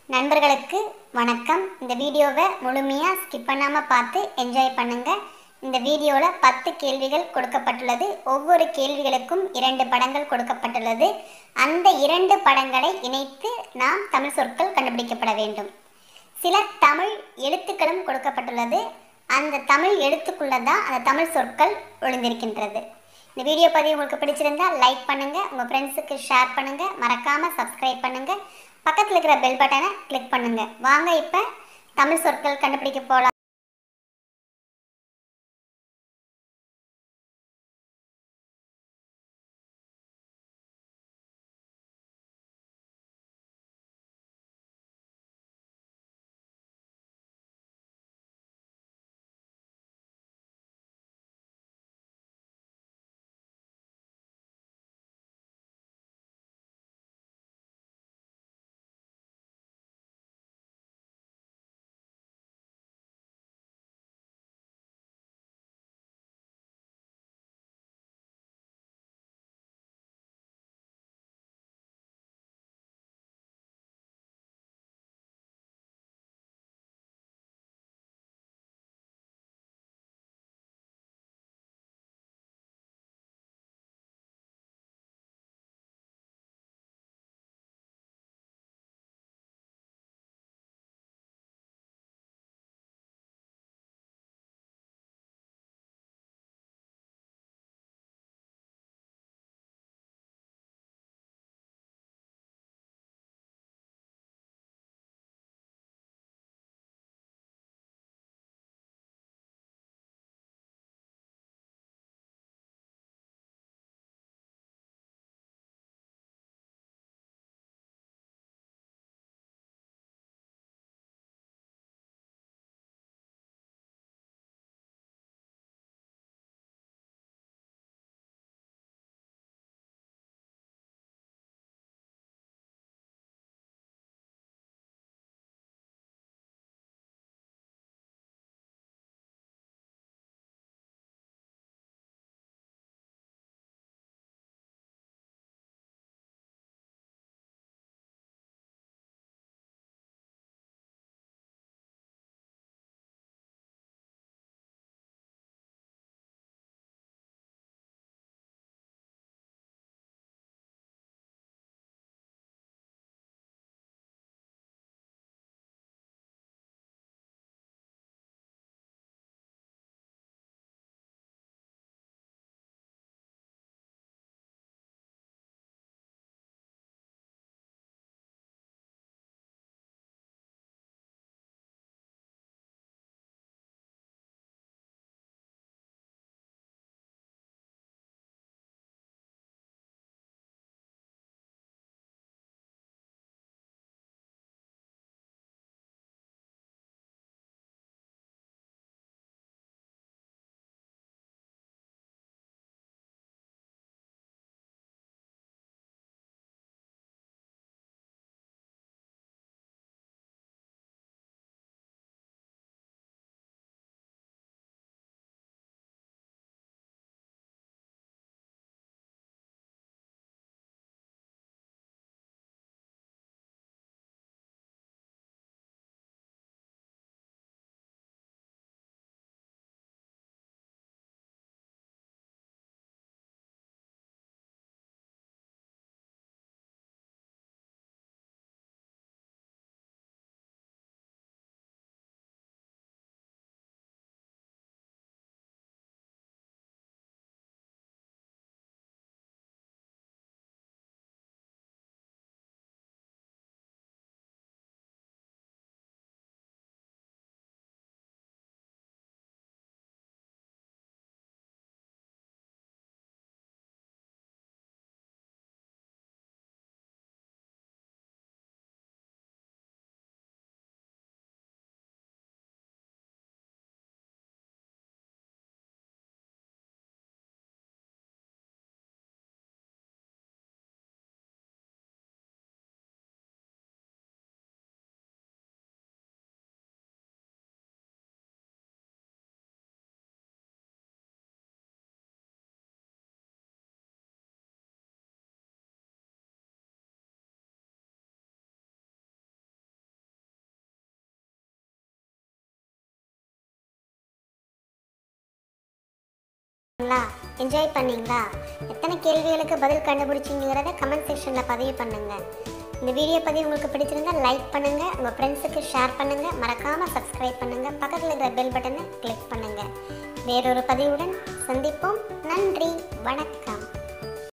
நண்பர்களுக்கு வணக்கம் இந்த வீடியோவை முழுமையாக ஸ்கிப் பண்ணாமல் பார்த்து என்ஜாய் பண்ணுங்க இந்த வீடியோவில் பத்து கேள்விகள் கொடுக்கப்பட்டுள்ளது ஒவ்வொரு கேள்விகளுக்கும் இரண்டு படங்கள் கொடுக்கப்பட்டுள்ளது அந்த இரண்டு படங்களை இணைத்து நாம் தமிழ் சொற்கள் கண்டுபிடிக்கப்பட வேண்டும் சில தமிழ் எழுத்துக்களும் கொடுக்கப்பட்டுள்ளது அந்த தமிழ் எழுத்துக்குள்ளே தான் அந்த தமிழ் சொற்கள் ஒளிந்திருக்கின்றது இந்த வீடியோ பதிவு உங்களுக்கு பிடிச்சிருந்தா லைக் பண்ணுங்க உங்க ஃப்ரெண்ட்ஸுக்கு ஷேர் பண்ணுங்க மறக்காம சப்ஸ்கிரைப் பண்ணுங்க பக்கத்தில் இருக்கிற பெல் பட்டனை கிளிக் பண்ணுங்க வாங்க இப்போ தமிழ் சொற்கள் கண்டுபிடிக்க போகலாம் பார்த்தீங்களா என்ஜாய் பண்ணீங்களா எத்தனை கேள்விகளுக்கு பதில் கண்டுபிடிச்சிங்கிறத கமெண்ட் செக்ஷனில் பதிவு பண்ணுங்கள் இந்த வீடியோ பதிவு உங்களுக்கு பிடிச்சிருந்தா லைக் பண்ணுங்கள் உங்கள் ஃப்ரெண்ட்ஸுக்கு ஷேர் பண்ணுங்கள் மறக்காமல் சப்ஸ்கிரைப் பண்ணுங்கள் பக்கத்தில் இருக்கிற பெல் பட்டனை கிளிக் பண்ணுங்கள் வேறொரு பதிவுடன் சந்திப்போம் நன்றி வணக்கம்